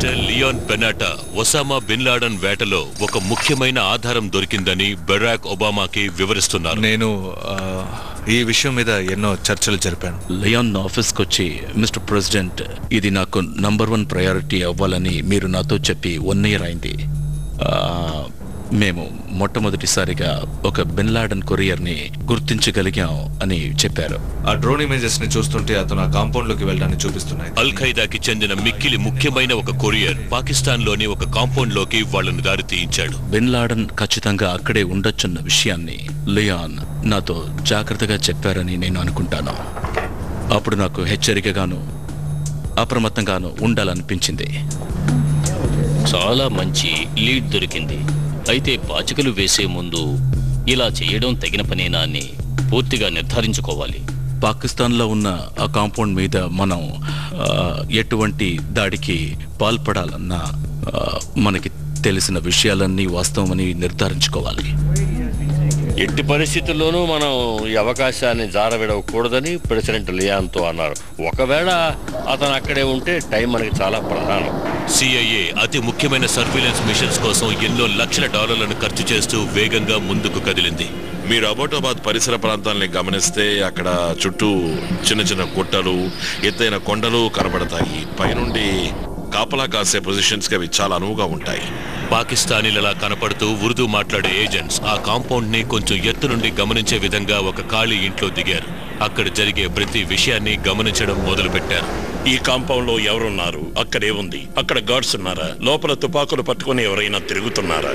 minister Leon Panetta Osama bin Laden వేటలో ఒక ముఖ్యమైన ఆధారం దొరికిందని బెరాక్ ఒబామాకి వివరిస్తున్నారు నేను ఆ, ఈ విషయం మీద ఎన్నో చర్చలు జరిపాను లియాన్ ఆఫీస్కి వచ్చి మిస్టర్ ప్రెసిడెంట్ ఇది నాకు నంబర్ వన్ ప్రయారిటీ అవ్వాలని మీరు నాతో చెప్పి వన్ ఇయర్ అయింది ఆ, మేము మొట్టమొదటిసారిగా ఒక బిన్ లాడన్ కొరియర్ని గుర్తించగలిగాం అని చెప్పారు ఆ డ్రోన్ ఇమేజెస్ ని చూస్తుంటే అతను ఆ కాంపౌండ్ లోకి వెళ్ళడాన్ని చూపిస్తున్నాయి అల్ ఖైదాకి చెందిన మిక్కిలి ముఖ్యమైన ఒక కొరియర్ పాకిస్తాన్ లోని ఒక కాంపౌండ్ లోకి వాళ్లను దారి తీయించాడు బిన్ లాడన్ ఖచ్చితంగా అక్కడే ఉండొచ్చున్న విషయాన్ని లియాన్ నాతో జాగ్రత్తగా చెప్పారని నేను అనుకుంటాను అప్పుడు నాకు హెచ్చరికగాను అప్రమత్తంగాను ఉండాలనిపించింది చాలా మంచి లీడ్ దొరికింది అయితే పాచికలు వేసే ముందు ఇలా చేయడం తగిన పనేనా అని పూర్తిగా నిర్ధారించుకోవాలి పాకిస్తాన్లో ఉన్న ఆ కాంపౌండ్ మీద మనం ఆ, ఎటువంటి దాడికి పాల్పడాలన్నా ఆ, మనకి తెలిసిన విషయాలన్నీ వాస్తవమని నిర్ధారించుకోవాలి ఎట్టి పరిస్థితుల్లోనూ మనం ఈ అవకాశాన్ని జారవిడవకూడదని ప్రెసిడెంట్ లియాన్తో అన్నారు ఒకవేళ అతను అక్కడే ఉంటే టైం మనకి చాలా ప్రధానం సిఐఏ అతి ముఖ్యమైన సర్వీలెన్స్ మిషన్స్ కోసం ఎన్నో లక్షల డాలర్లను ఖర్చు చేస్తూ వేగంగా ముందుకు కదిలింది మీరు అబోటాబాద్ పరిసర ప్రాంతాలని గమనిస్తే అక్కడ చుట్టూ చిన్న చిన్న గుట్టలు ఎత్తైన కొండలు కనబడతాయి పైనుండి కాపలా కాసే పొజిషన్స్ కి అవి చాలా అనువుగా ఉంటాయి పాకిస్తానీలలా కనపడుతూ ఉర్దూ మాట్లాడే ఏజెంట్స్ ఆ కాంపౌండ్ ని కొంచెం ఎత్తు నుండి గమనించే విధంగా ఒక ఖాళీ ఇంట్లో దిగారు అక్కడ జరిగే ప్రతి విషయాన్ని గమనించడం మొదలుపెట్టారు ఈ కాంపౌండ్ లో ఎవరున్నారు అక్కడే ఉంది అక్కడ గార్డ్స్ ఉన్నారా లోపల తుపాకులు పట్టుకుని ఎవరైనా తిరుగుతున్నారా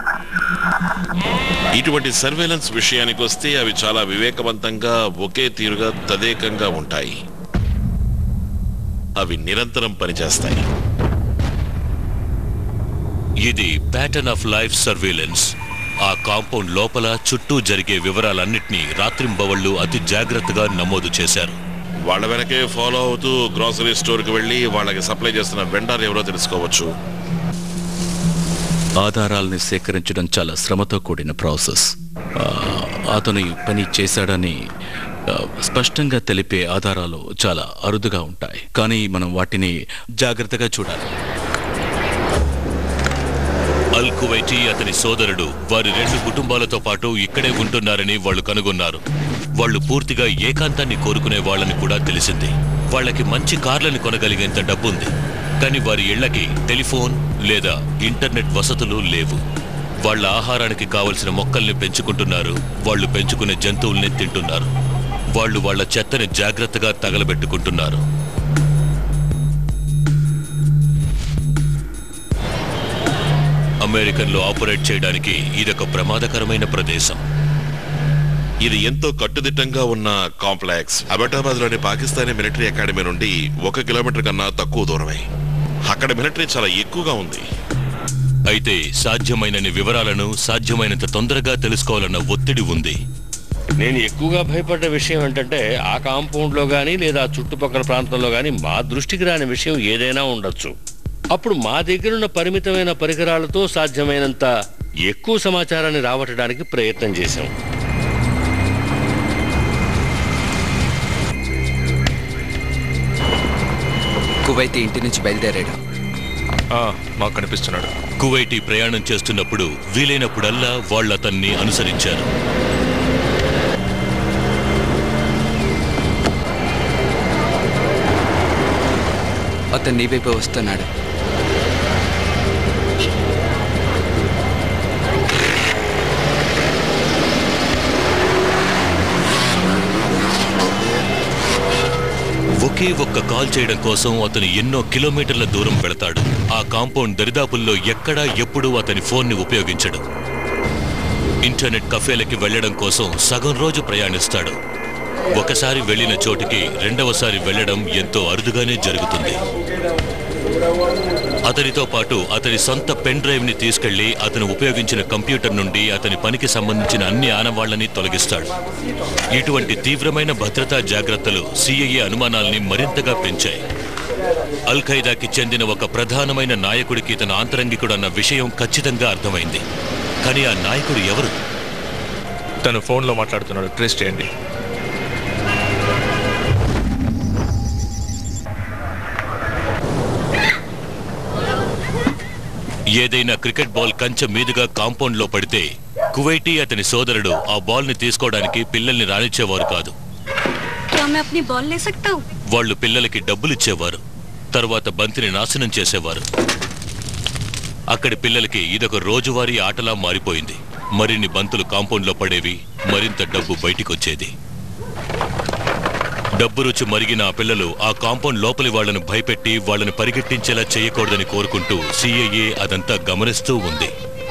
ఇటువంటి సర్వేలెన్స్ విషయానికి వస్తే అవి చాలా వివేకవంతంగా ఒకే తీరుగా తదేకంగా ఉంటాయి అవి నిరంతరం పనిచేస్తాయి ఇది ప్యాటర్న్ ఆఫ్ లైఫ్ సర్వేలెన్స్ ఆ కాంపౌండ్ లోపల చుట్టూ జరిగే వివరాలన్నింటినీ రాత్రింబవళ్లు అతి జాగ్రత్తగా నమోదు చేశారు వాళ్ళ వెనకే ఫాలో అవుతూ గ్రాసరీ స్టోర్ కి వెళ్ళి వాళ్ళకి సప్లై చేస్తున్న వెండర్ ఎవరో తెలుసుకోవచ్చు ఆధారాల్ని సేకరించడం చాలా శ్రమతో కూడిన ప్రాసెస్ ఆ, అతను ఈ పని చేశాడని ఆ, స్పష్టంగా తెలిపే ఆధారాలు చాలా అరుదుగా ఉంటాయి కానీ మనం వాటిని జాగ్రత్తగా చూడాలి అల్ కువైటీ అతని సోదరుడు వారి రెండు కుటుంబాలతో పాటు ఇక్కడే ఉంటున్నారని వాళ్ళు కనుగొన్నారు వాళ్ళు పూర్తిగా ఏకాంతాన్ని కోరుకునే వాళ్ళని కూడా తెలిసింది వాళ్ళకి మంచి కార్లను కొనగలిగేంత డబ్బుంది కానీ వారి ఇళ్లకి టెలిఫోన్ లేదా ఇంటర్నెట్ వసతులు లేవు వాళ్ళ ఆహారానికి కావలసిన మొక్కల్ని పెంచుకుంటున్నారు వాళ్ళు పెంచుకునే జంతువుల్ని తింటున్నారు వాళ్ళు వాళ్ళ చెత్తని జాగ్రత్తగా తగలబెట్టుకుంటున్నారు అమెరికన్లో ఆపరేట్ చేయడానికి ఇదొక ప్రమాదకరమైన ప్రదేశం ఇది ఎంతో కట్టుదిట్టంగా ఉన్న కాంప్లెక్స్ అబటాబాద్ లోని పాకిస్తానీ మిలిటరీ అకాడమీ నుండి ఒక కిలోమీటర్ కన్నా తక్కువ దూరమే అక్కడ మిలిటరీ చాలా ఎక్కువగా ఉంది అయితే సాధ్యమైనన్ని వివరాలను సాధ్యమైనంత తొందరగా తెలుసుకోవాలన్న ఒత్తిడి ఉంది నేను ఎక్కువగా భయపడ్డ విషయం ఏంటంటే ఆ కాంపౌండ్లో కానీ లేదా చుట్టుపక్కల ప్రాంతంలో కానీ మా దృష్టికి రాని విషయం ఏదైనా ఉండొచ్చు అప్పుడు మా దగ్గరున్న పరిమితమైన పరికరాలతో సాధ్యమైనంత ఎక్కువ సమాచారాన్ని రాబట్టడానికి ప్రయత్నం చేశాం కువైతే ఇంటి నుంచి బయలుదేరాడు మాకు కనిపిస్తున్నాడు కువైటీ ప్రయాణం చేస్తున్నప్పుడు వీలైనప్పుడల్లా వాళ్ళు అతన్ని అనుసరించారు అతను నీ వైపే వస్తున్నాడు ఒకే ఒక్క కాల్ చేయడం కోసం అతను ఎన్నో కిలోమీటర్ల దూరం వెళతాడు ఆ కాంపౌండ్ దరిదాపుల్లో ఎక్కడా ఎప్పుడూ అతని ఫోన్ని ఉపయోగించడు ఇంటర్నెట్ కఫేలకి వెళ్ళడం కోసం సగం రోజు ప్రయాణిస్తాడు ఒకసారి వెళ్ళిన చోటికి రెండవసారి వెళ్ళడం ఎంతో అరుదుగానే జరుగుతుంది అతనితో పాటు అతని సొంత పెన్ డ్రైవ్ ని తీసుకెళ్లి అతను ఉపయోగించిన కంప్యూటర్ నుండి అతని పనికి సంబంధించిన అన్ని ఆనవాళ్లని తొలగిస్తాడు ఇటువంటి తీవ్రమైన భద్రతా జాగ్రత్తలు సిఐఏ అనుమానాల్ని మరింతగా పెంచాయి అల్ ఖైదాకి చెందిన ఒక ప్రధానమైన నాయకుడికి తన ఆంతరంగికుడన్న విషయం ఖచ్చితంగా అర్థమైంది కానీ ఆ నాయకుడు ఎవరు తను ఫోన్లో మాట్లాడుతున్నాడు ట్రేస్ చేయండి ఏదైనా క్రికెట్ బాల్ కంచె మీదుగా కాంపౌండ్ లో పడితే కువైటీ అతని సోదరుడు ఆ బాల్ ని తీసుకోవడానికి పిల్లల్ని రానిచ్చేవారు కాదు क्या मैं अपनी बॉल ले सकता हूँ వాళ్ళు పిల్లలకి డబ్బులిచ్చేవారు తర్వాత బంతిని నాశనం చేసేవారు అక్కడి పిల్లలకి ఇదొక రోజువారీ ఆటలా మారిపోయింది మరిన్ని బంతులు కాంపౌండ్లో పడేవి మరింత డబ్బు బయటికొచ్చేది డబ్బు రుచి మరిగిన ఆ పిల్లలు ఆ కాంపౌండ్ లోపలి వాళ్ళను భయపెట్టి వాళ్ళని పరిగెట్టించేలా చేయకూడదని కోరుకుంటూ సిఐఏ అదంతా గమనిస్తూ ఉంది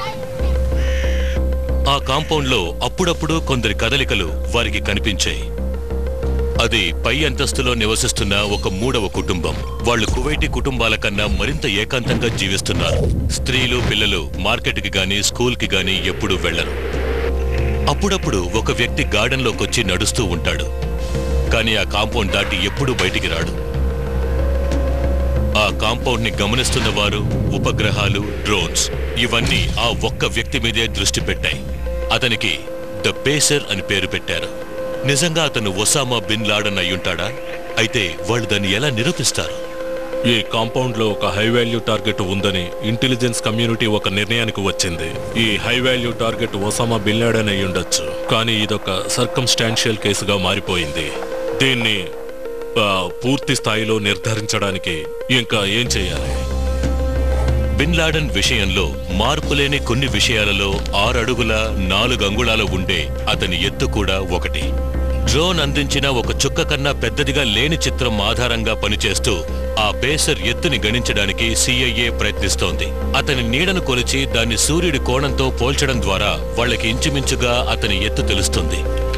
ఆ కాంపౌండ్లో అప్పుడప్పుడు కొందరి కదలికలు వారికి కనిపించాయి అది పై అంతస్తులో నివసిస్తున్న ఒక మూడవ కుటుంబం వాళ్ళు కువైటీ కుటుంబాల కన్నా మరింత ఏకాంతంగా జీవిస్తున్నారు స్త్రీలు పిల్లలు మార్కెట్కి గాని స్కూల్కి గాని ఎప్పుడూ వెళ్లరు అప్పుడప్పుడు ఒక వ్యక్తి గార్డెన్లోకొచ్చి నడుస్తూ ఉంటాడు కానీ ఆ కాంపౌండ్ దాటి ఎప్పుడూ బయటికి రాడు ఆ కాంపౌండ్ ని గమనిస్తున్న వారు ఉపగ్రహాలు డ్రోన్స్ ఇవన్నీ ఆ ఒక్క వ్యక్తి మీదే దృష్టి పెట్టాయి అతనికి ద పేసర్ అని పేరు పెట్టారు నిజంగా అతను ఒసామా బిన్ లాడన్ అయ్యుంటాడా అయితే వాళ్ళు దాన్ని ఎలా నిరూపిస్తారు ఈ కాంపౌండ్ లో ఒక హై వాల్యూ టార్గెట్ ఉందని ఇంటెలిజెన్స్ కమ్యూనిటీ ఒక నిర్ణయానికి వచ్చింది ఈ high value target Osama bin Laden అయి ఉండొచ్చు కానీ ఇదొక సర్కమ్స్టాన్షియల్ కేసుగా మారిపోయింది దీన్ని ఆ, పూర్తి స్థాయిలో నిర్ధారించడానికి ఇంకా ఏం చేయాలి బిన్ లాడన్ విషయంలో మార్పులేని కొన్ని విషయాలలో ఆరు అడుగుల నాలుగు అంగుళాల ఉండే అతని ఎత్తు కూడా ఒకటి డ్రోన్ అందించిన ఒక చుక్క కన్నా పెద్దదిగా లేని చిత్రం ఆధారంగా పనిచేస్తూ ఆ పేసర్ ఎత్తుని గణించడానికి సిఐఏ ప్రయత్నిస్తోంది అతని నీడను కొలిచి దాన్ని సూర్యుడి కోణంతో పోల్చడం ద్వారా వాళ్ళకి ఇంచుమించుగా అతని ఎత్తు తెలుస్తుంది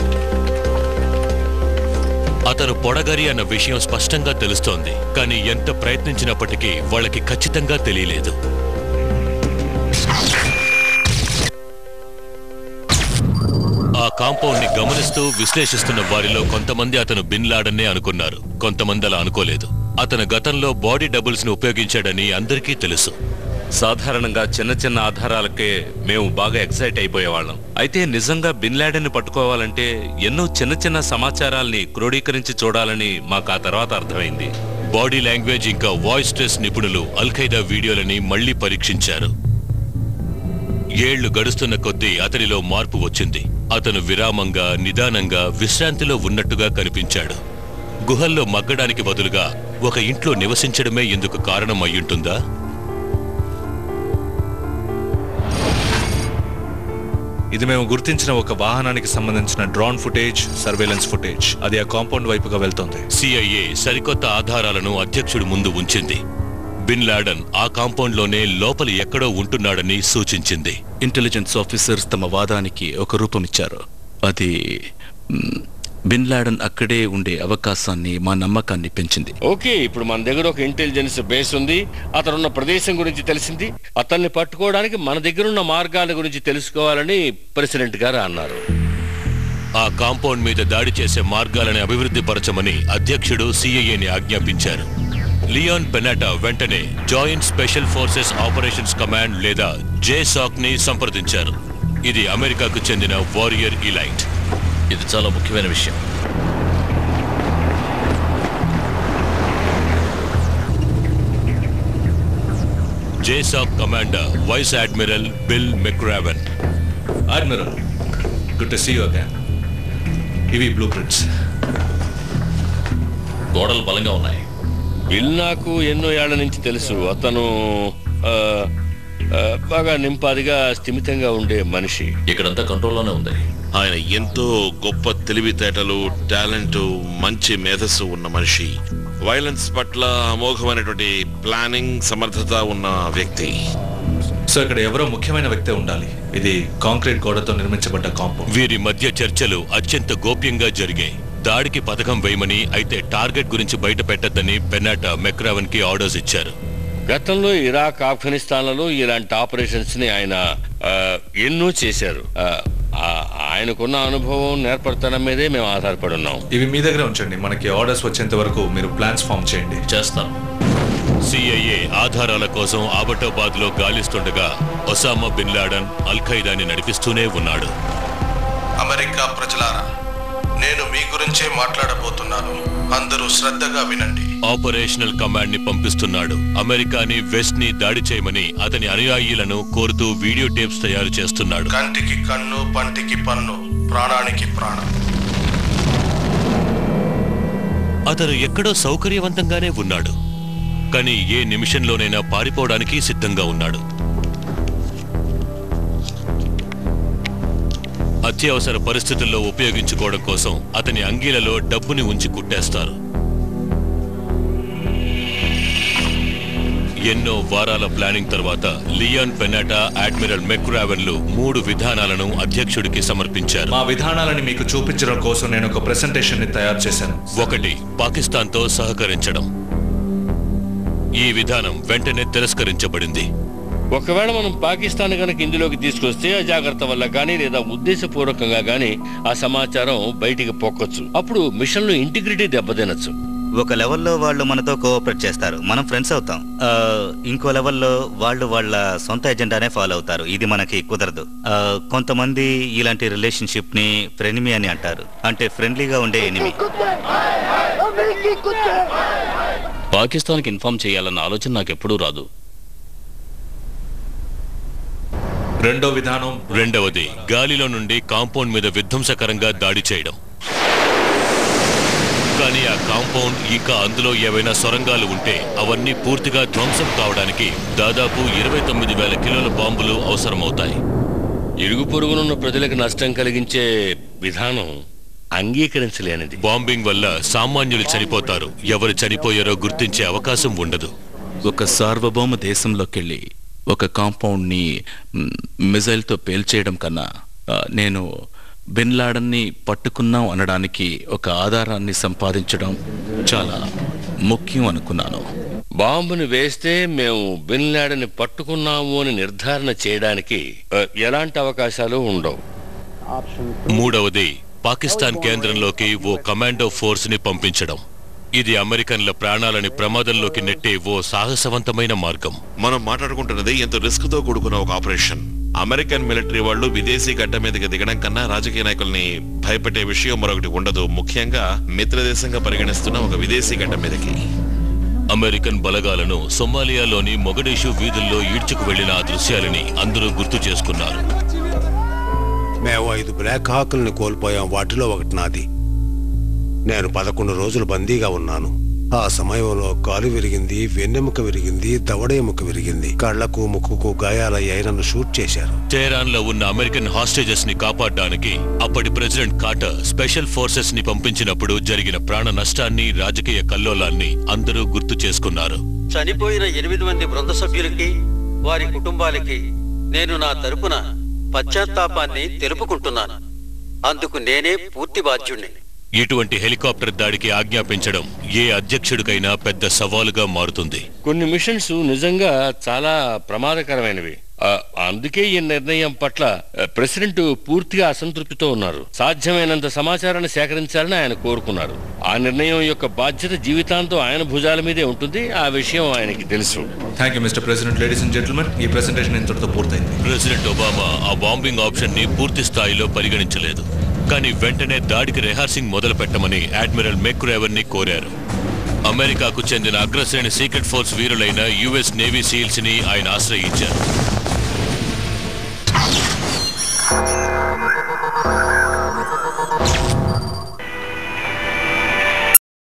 అతను పొడగరి అన్న విషయం స్పష్టంగా తెలుస్తోంది కానీ ఎంత ప్రయత్నించినప్పటికీ వాళ్ళకి ఖచ్చితంగా తెలియలేదు ఆ కాంపౌండ్ ని గమనిస్తూ విశ్లేషిస్తున్న వారిలో కొంతమంది అతను బిన్ లాడన్నే అనుకున్నారు కొంతమంది అలా అనుకోలేదు అతను గతంలో బాడీ డబుల్స్ ని ఉపయోగించాడని అందరికీ తెలుసు సాధారణంగా చిన్న చిన్న ఆధారాలకే మేము బాగా ఎక్సైట్ అయిపోయేవాళ్ళం అయితే నిజంగా బిన్ లాడెన్ పట్టుకోవాలంటే ఎన్నో చిన్న చిన్న సమాచారాల్ని క్రోడీకరించి చూడాలని మాకు ఆ తర్వాత అర్థమైంది బాడీ లాంగ్వేజ్ ఇంకా వాయిస్ స్ట్రెస్ నిపుణులు అల్ఖైదా వీడియోలని మళ్లీ పరీక్షించారు ఏళ్లు గడుస్తున్న కొద్దీ అతనిలో మార్పు వచ్చింది అతను విరామంగా నిదానంగా విశ్రాంతిలో ఉన్నట్టుగా కనిపించాడు గుహల్లో మగ్గడానికి బదులుగా ఒక ఇంట్లో నివసించడమే ఇందుకు కారణం అయ్యుంటుందా ఇది మేము గుర్తించిన ఒక వాహనానికి సంబంధించిన డ్రోన్ ఫుటేజ్ సర్వేలెన్స్ ఫుటేజ్ అది ఆ కాంపౌండ్ వైపుగా వెళ్తోంది సిఐఏ సరికొత్త ఆధారాలను అధ్యక్షుడి ముందు ఉంచింది బిన్ లాడన్ ఆ కాంపౌండ్లోనే లోపలి ఎక్కడో ఉంటున్నాడని సూచించింది ఇంటెలిజెన్స్ ఆఫీసర్స్ తమ వాదానికి ఒక రూపమిచ్చారు అది మ్, బిన్ లాడెన్ అక్కడే ఉండే అవకాశాన్ని మా నమ్మకాన్ని పెంచింది ఓకే ఇప్పుడు మన దగ్గర ఒక ఇంటెలిజెన్స్ బేస్ ఉంది అతనున్న ప్రదేశం గురించి తెలిసింది అతన్ని పట్టుకోవడానికి మన దగ్గర ఉన్న మార్గాల గురించి తెలుసుకోవాలని ప్రెసిడెంట్ గారు అన్నారు ఆ కాంపౌండ్ మీద దాడి చేసే మార్గాలని అభివృద్ధి పరచమని అధ్యక్షుడు సిఐఏని ఆజ్ఞాపించారు లియోన్ పెనాటా వెంటనే joint special forces operations command లేదా జేసాక్ ని సంప్రదించారు ఇది అమెరికాకు చెందిన వారియర్ ఇలైట్ ఇది చాలా ముఖ్యమైన విషయం JSOC commander vice admiral Bill McRaven admiral good to see you again ఇవి బ్లూ ప్రింట్స్ గోడలు బలంగా ఉన్నాయి బిల్ నాకు ఎన్నో ఏళ్ల నుంచి తెలుసు అతను ఆ, ఆ, బాగా నింపాదిగా స్థిమితంగా ఉండే మనిషి ఇక్కడంతా కంట్రోల్లోనే ఉంది ఆయన ఎంతో గొప్ప తెలివితేటలు టాలెంట్ మంచి మేధస్సు ఉన్న మనిషి వైలెన్స్ పట్ల అమోఘమైనటువంటి ప్లానింగ్ సమర్థత ఉన్న వ్యక్తి సో ఇక్కడ ఎవరో ముఖ్యమైన వ్యక్తే ఉండాలి ఇది కాంక్రీట్ గోడతో నిర్మించబడ్డ కాంపౌండ్ వీరి మధ్య చర్చలు అత్యంత గోప్యంగా జరిగాయి దాడికి పథకం వేయమని అయితే టార్గెట్ గురించి బయట పెట్టద్దని పెన్నాట మెక్రావెన్ కి ఆర్డర్స్ ఇచ్చారు గతంలో ఇరాక్ ఆఫ్ఘనిస్తాన్లలో ఇలాంటి ఆపరేషన్స్ ని ఆయన ఆ, ఎన్నో చేశారు ఆ, ఆ, ఆయనకున్న అనుభవం నేర్పడతనం మీదే మేము ఆధారపడి ఉన్నాం ఇవి మీ దగ్గర ఉంచండి మనకి ఆర్డర్స్ వచ్చేంత వరకు మీరు ప్లాన్స్ ఫామ్ చేయండి చేస్తాను సిఐఏ ఆధారాల కోసం ఆబటాబాద్ లో గాలిస్తుండగా ఒసామా బిన్ లాడన్ అల్ ఖైదాని నడిపిస్తూనే ఉన్నాడు అమెరికా ప్రజలారా నేను మీ గురించే మాట్లాడబోతున్నాను అందరూ శ్రద్ధగా వినండి ఆపరేషనల్ కమాండ్ ని పంపిస్తున్నాడు అమెరికాని వెస్ట్ ని దాడి చేయమని అతని అనుయాయులను కోరుతూ వీడియో టేప్స్ తయారు చేస్తున్నాడు కంటికి కన్ను పంటికి పన్ను ప్రాణానికి ప్రాణం అతను ఎక్కడో సౌకర్యవంతంగానే ఉన్నాడు కానీ ఏ నిమిషంలోనైనా పారిపోవడానికి సిద్ధంగా ఉన్నాడు అత్యవసర పరిస్థితుల్లో ఉపయోగించుకోవడం కోసం అతని అంగీలలో డబ్బుని ఉంచి కుట్టేస్తారు ఎన్నో వారాల ప్లానింగ్ తర్వాత లియాన్ పెనాటా అడ్మిరల్ మెక్రావెన్లు మూడు విధానాలను అధ్యక్షుడికి సమర్పించారు మా విధానాలని మీకు చూపించడం కోసం నేను ఒక ప్రెసెంటేషన్ ని తయారు చేశాను ఒకటి పాకిస్తాన్తో సహకరించడం ఈ విధానం వెంటనే తిరస్కరించబడింది ఒకవేళ మనం పాకిస్తాన్ కనుక ఇందులోకి తీసుకొస్తే అజాగ్రత్త వల్ల కానీ లేదా ఉద్దేశపూర్వకంగా కానీ ఆ సమాచారం బయటికి పొక్కొచ్చు అప్పుడు మిషన్లో ఇంటిగ్రిటీ దెబ్బతినచ్చు ఒక లెవెల్లో వాళ్ళు మనతో కోఆపరేట్ చేస్తారు మనం ఫ్రెండ్స్ అవుతాం ఆ, ఇంకో లెవెల్లో వాళ్ళు వాళ్ళ సొంత ఎజెండానే ఫాలో అవుతారు ఇది మనకి కుదరదు ఆ, కొంతమంది ఇలాంటి రిలేషన్షిప్ ని ఫ్రెనిమి అని అంటారు అంటే ఫ్రెండ్లీగా ఉండే ఎనిమి పాకిస్తాన్కి ఇన్ఫార్మ్ చేయాలన్న ఆలోచన నాకు ఎప్పుడూ రాదు రెండో విధానం రెండవది గాలిలో నుండి కాంపౌండ్ మీద విధ్వంసకరంగా దాడి చేయడం కానీ ఆ కాంపౌండ్ ఇంకా అందులో ఏవైనా సొరంగాలు ఉంటే అవన్నీ పూర్తిగా ధ్వంసం కావడానికి దాదాపు ఇరవై తొమ్మిది వేల కిలోల బాంబులు అవసరమవుతాయి ఇరుగు పొరుగునున్న ప్రజలకు నష్టం కలిగించే విధానం అంగీకరించలేనిది బాంబింగ్ వల్ల సామాన్యులు చనిపోతారు ఎవరు చనిపోయారో గుర్తించే అవకాశం ఉండదు ఒక సార్వభౌమ దేశంలోకెళ్ళి ఒక కాంపౌండ్ని మ్, మిజైల్తో పేల్చేయడం కన్నా ఆ, నేను బిన్ లాడన్ని పట్టుకున్నాం అనడానికి ఒక ఆధారాన్ని సంపాదించడం చాలా ముఖ్యం అనుకున్నాను బాంబుని వేస్తే మేము బిన్ లాడెన్ పట్టుకున్నాము అని నిర్ధారణ చేయడానికి ఆ, ఎలాంటి అవకాశాలు ఉండవు మూడవది పాకిస్తాన్ కేంద్రంలోకి ఓ కమాండో ఫోర్స్ ని పంపించడం ఇది అమెరికన్ల ప్రాణాలని ప్రమాదంలోకి నెట్టే ఓ సాహసవంతమైన మార్గం మనం మాట్లాడుకుంటున్నది ఎంతో రిస్క్ తో కూడుకున్న ఒక ఆపరేషన్ అమెరికన్ మిలిటరీ వాళ్ళు విదేశీ గడ్డ మీదకి దిగడం కన్నా రాజకీయ నాయకుల్ని భయపెట్టే విషయం మరొకటి ఉండదు ముఖ్యంగా మిత్రదేశంగా పరిగణిస్తున్న ఒక విదేశీ గడ్డ మీదకి అమెరికన్ బలగాలను సొమాలియాలోని మొగడీషు వీధుల్లో ఈడ్చుకు వెళ్లిన ఆ దృశ్యాలని అందరూ గుర్తు చేసుకున్నారు మేము ఐదు బ్లాక్ హాకుల్ని కోల్పోయాం వాటిలో ఒకటి నాది నేను పదకొండు రోజులు బందీగా ఉన్నాను ఆ సమయంలో కాలు విరిగింది వెన్నెముక విరిగింది దవడ ఎముక విరిగింది కళ్లకు ముక్కుకు గాయాలయ్యాయి నన్ను షూట్ చేశారు టెహరాన్ లో ఉన్న అమెరికన్ హాస్టేజెస్ ని కాపాడడానికి అప్పటి ప్రెసిడెంట్ కార్టర్ స్పెషల్ ఫోర్సెస్ ని పంపించినప్పుడు జరిగిన ప్రాణ నష్టాన్ని రాజకీయ కల్లోలాన్ని అందరూ గుర్తు చేసుకున్నారు చనిపోయిన ఎనిమిది మంది బృంద సభ్యులకి వారి కుటుంబాలకి నేను నా తరపున పశ్చాత్తాపాన్ని తెలుపుకుంటున్నాను అందుకు నేనే పూర్తి బాధ్యుణ్ణి ఇటువంటి హెలికాప్టర్ దాడికి ఆజ్ఞాపించడం ఏ అధ్యక్షుడికైనా పెద్ద సవాలుగా మారుతుంది కొన్ని మిషన్స్ నిజంగా చాలా ప్రమాదకరమైనవి ఆ, అందుకే ఈ నిర్ణయం పట్ల ఆ, ప్రెసిడెంట్ పూర్తిగా అసంతృప్తితో ఉన్నారు సాధ్యమైనంత సమాచారాన్ని సేకరించాలని ఆయన కోరుకున్నారు ఆ నిర్ణయం యొక్క బాధ్యత జీవితాంతం ఆయన భుజాల మీదే ఉంటుంది ఆ విషయం ఆయనకి తెలుసు thank you mister president ladies and gentlemen ఈ ప్రెసెంటేషన్ ఇంతటితో పూర్తయింది ప్రెసిడెంట్ ఒబామా ఆ బాంబింగ్ ఆప్షన్ ని పూర్తి స్థాయిలో పరిగణించలేదు కానీ వెంటనే దాడికి రిహార్సింగ్ మొదలు పెట్టమని అడ్మిరల్ మెక్రేవన్ ని కోరారు అమెరికాకు చెందిన అగ్రశ్రేణి సీక్రెట్ ఫోర్స్ వీరులైన యుఎస్ నేవీ సీల్స్ ని ఆయన ఆశ్రయించారు